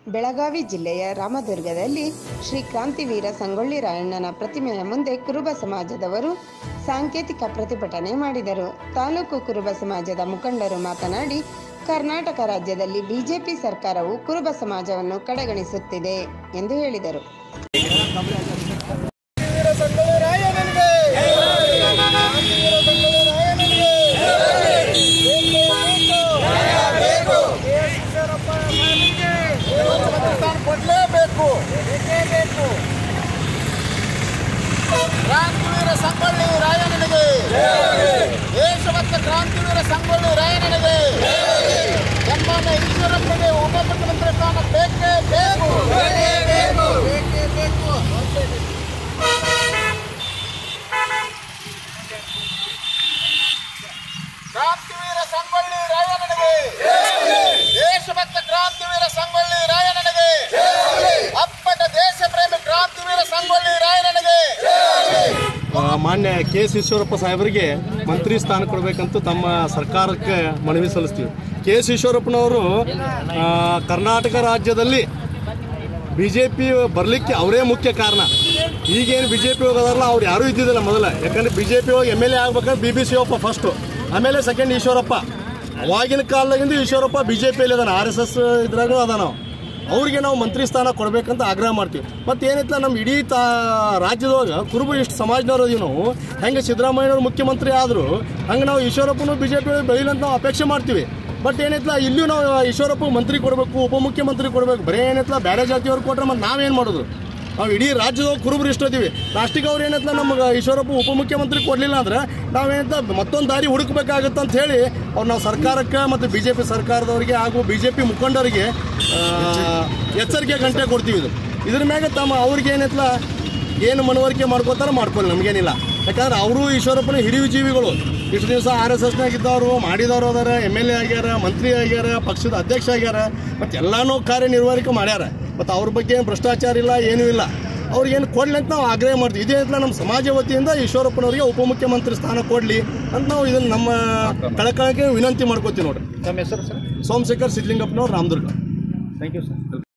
ಬೆಳಗಾವಿ ಜಿಲ್ಲೆಯ ರಾಮದುರ್ಗದಲ್ಲಿ ಶ್ರೀ ಕ್ರಾಂತಿವೀರ ಸಂಗೊಳ್ಳಿ ರಾಯಣ್ಣನ ಪ್ರತಿಮೆಯ ಮುಂದೆ ಕುರುಬ ಸಮಾಜದವರು ಸಾಂಕೇತಿಕ ಪ್ರತಿಭಟನೆ ಮಾಡಿದರು ತಾಲೂಕು ಕುರುಬ ಸಮಾಜದ ಮುಖಂಡರು ಮಾತನಾಡಿ ಕರ್ನಾಟಕ ರಾಜ್ಯದಲ್ಲಿ ಬಿಜೆಪಿ ಸರ್ಕಾರವು ಕುರುಬ ಸಮಾಜವನ್ನು ಕಡೆಗಣಿಸುತ್ತಿದೆ ಎಂದು ಹೇಳಿದರು ವೀರ ಸಂಗೊಳ್ಳಿ ರಾಯಣ್ಣನಿಗೆ ವೀರ ಸಂಗೊಳ್ಳಿ ರಾಯಣ್ಣನಿಗೆ ಬೇಕು, ಬೇಕು. ಎಸ್. ಈಶ್ವರಪ್ಪ ಸಾಹೇಬರಿಗೆ ಸ್ಥಾನ ಕೊಡ್ಲೇಬೇಕು ಬೇಕೇ ಬೇಕು ಕ್ರಾಂತಿವೀರ ಸಂಗೊಳ್ಳಿ ರಾಯಣ್ಣನಿಗೆ ದೇಶಭಕ್ತ ಕ್ರಾಂತಿವೀರ ಸಂಗೊಳ್ಳಿ ರಾಯಣ್ಣನಿಗೆ ಸನ್ಮಾನ್ಯ ಈಶ್ವರಪ್ಪನಿಗೆ ಉಪಮುಖ್ಯಮಂತ್ರಿ ಸ್ಥಾನ ಬೇಕೇ ಬೇಕು ಬೇಕೇ ಬೇಕು ಕ್ರಾಂತಿವೀರ ಸಂಗೊಳ್ಳಿ ರಾಯಣ್ಣನಿಗೆ ದೇಶಭಕ್ತ ಕ್ರಾಂತಿವೀರ ಸಂಗೊಳ್ಳಿ ರಾಯಣ್ಣನಿಗೆ ಅಪ್ಪಟ ದೇಶ ಪ್ರೇಮಿ ಕ್ರಾಂತಿವೀರ ಸಂಗೊಳ್ಳಿ ರಾಯಣ್ಣನಿಗೆ ಆ, ಮಾನ್ಯ ಕೆ ಎಸ್ ಈಶ್ವರಪ್ಪ ಸಾಹೇಬರಿಗೆ ಮಂತ್ರಿ ಸ್ಥಾನ ಕೊಡಬೇಕಂತ ತಮ್ಮ ಸರ್ಕಾರಕ್ಕೆ ಮನವಿ ಸಲ್ಲಿಸ್ತೀವಿ ಕೆ ಎಸ್ ಈಶ್ವರಪ್ಪನವರು ಆ, ಕರ್ನಾಟಕ ರಾಜ್ಯದಲ್ಲಿ ಬಿ ಜೆ ಪಿ ಬರಲಿಕ್ಕೆ ಅವರೇ ಮುಖ್ಯ ಕಾರಣ ಈಗೇನು ಬಿ ಜೆ ಪಿ ಹೋಗೋದಾರಲ್ಲ ಅವ್ರು ಯಾರೂ ಇದ್ದಿದ್ದಿಲ್ಲ ಮೊದಲ ಯಾಕಂದ್ರೆ ಬಿ ಜೆ ಪಿ ಹೋಗಿ ಎಮ್ ಎಲ್ ಎ ಆಗ್ಬೇಕಾದ್ರೆ ಬಿ ಬಿ ಸಿ ಒಪ್ಪ ಫಸ್ಟು ಆಮೇಲೆ ಸೆಕೆಂಡ್ ಈಶ್ವರಪ್ಪ ಅವಾಗಿನ ಕಾಲದಾಗಿಂದ ಈಶ್ವರಪ್ಪ ಬಿ ಜೆ ಪಿಯಲ್ಲಿ ಅದಾನ ಆರ್ ಎಸ್ ಎಸ್ ಇದ್ರಾಗೂ ಅದಾನ ಅವ್ರಿಗೆ ನಾವು ಮಂತ್ರಿ ಸ್ಥಾನ ಕೊಡ್ಬೇಕಂತ ಆಗ್ರಹ ಮಾಡ್ತೀವಿ ಮತ್ತೆ ಏನೈತಲ್ಲ ನಮ್ಮ ಇಡೀ ತಾ ರಾಜ್ಯದೊಳಗೆ ಕುರುಬು ಇಷ್ಟು ಸಮಾಜದವ್ರು ಅದೀವಿ ನಾವು ಹೆಂಗೆ ಸಿದ್ದರಾಮಯ್ಯನವ್ರು ಮುಖ್ಯಮಂತ್ರಿ ಆದರು ಹಂಗೆ ನಾವು ಈಶ್ವರಪ್ಪನು ಬಿ ಜೆ ಪಿ ಬೆಳಿಲಂತ ನಾವು ಅಪೇಕ್ಷೆ ಮಾಡ್ತೀವಿ ಬಟ್ ಏನೈತಲ್ಲ ಇಲ್ಲೂ ನಾವು ಈಶ್ವರಪ್ಪ ಮಂತ್ರಿ ಕೊಡಬೇಕು ಉಪಮುಖ್ಯಮಂತ್ರಿ ಕೊಡಬೇಕು ಬರೀ ಏನೈತಲ್ಲ ಬೇರೆ ಜಾತಿಯವ್ರು ಕೊಟ್ರೆ ಮತ್ತೆ ನಾವೇನು ಮಾಡೋದು ನಾವು ಇಡೀ ರಾಜ್ಯದೊಳಗೆ ಕುರುಬರು ಇಷ್ಟ ಇದೀವಿ ಲಾಸ್ಟಿಗೆ ಅವ್ರು ಏನೈತಲ್ಲ ನಮಗೆ ಈಶ್ವರಪ್ಪ ಉಪಮುಖ್ಯಮಂತ್ರಿ ಕೊಡಲಿಲ್ಲ ಅಂದ್ರೆ ನಾವೇನಂತ ಮತ್ತೊಂದು ದಾರಿ ಹುಡುಕ್ಬೇಕಾಗತ್ತೆ ಅಂತ ಹೇಳಿ ಅವ್ರು ನಾವು ಸರ್ಕಾರಕ್ಕೆ ಮತ್ತು ಬಿ ಜೆ ಪಿ ಸರ್ಕಾರದವರಿಗೆ ಹಾಗೂ ಬಿ ಜೆ ಪಿ ಮುಖಂಡರಿಗೆ ಆ, ಎಚ್ಚರಿಕೆ ಗಂಟೆ ಕೊಡ್ತೀವಿ ಇದು ಇದ್ರ ಮ್ಯಾಗ ತಮ್ಮ ಅವ್ರಿಗೆ ಏನೈತಲ್ಲ ಏನು ಮನವರಿಕೆ ಮಾಡ್ಕೋತಾರ ಮಾಡ್ಕೊಳ್ಳಿ ನಮಗೇನಿಲ್ಲ ಯಾಕಂದ್ರೆ ಅವರು ಈಶ್ವರಪ್ಪನ ಹಿರಿಯ ಜೀವಿಗಳು ಇಷ್ಟು ದಿವಸ ಆರ್ ಎಸ್ ಎಸ್ನಾಗ ಇದ್ದವರು ಮಾಡಿದವರು ಅದಾರ ಎಮ್ ಎಲ್ ಎ ಆಗ್ಯಾರ ಮಂತ್ರಿ ಆಗ್ಯಾರ ಪಕ್ಷದ ಅಧ್ಯಕ್ಷ ಆಗ್ಯಾರ ಮತ್ತು ಎಲ್ಲಾನು ಕಾರ್ಯನಿರ್ವಹಣೆ ಮಾಡ್ಯಾರ ಮತ್ತು ಅವ್ರ ಬಗ್ಗೆ ಏನು ಭ್ರಷ್ಟಾಚಾರ ಇಲ್ಲ ಏನೂ ಇಲ್ಲ ಅವ್ರಿಗೇನು ಕೊಡ್ಲಿ ಅಂತ ನಾವು ಆಗ್ರಹ ಮಾಡ್ತೀವಿ ಇದೇ ಅಂತ ನಮ್ಮ ಸಮಾಜ ವತಿಯಿಂದ ಈಶ್ವರಪ್ಪನವರಿಗೆ ಉಪಮುಖ್ಯಮಂತ್ರಿ ಸ್ಥಾನ ಕೊಡಲಿ ಅಂತ ನಾವು ಇದನ್ನು ನಮ್ಮ ಕಳಕಳಕ್ಕೆ ವಿನಂತಿ ಮಾಡ್ಕೋತೀವಿ ನೋಡ್ರಿ ನಮ್ಮ ಹೆಸರು ಸರ್ ಸೋಮಶೇಖರ್ ಸಿದ್ಲಿಂಗಪ್ಪನವ್ರು ರಾಮದುರ್ಗ ಥ್ಯಾಂಕ್ ಯು ಸರ್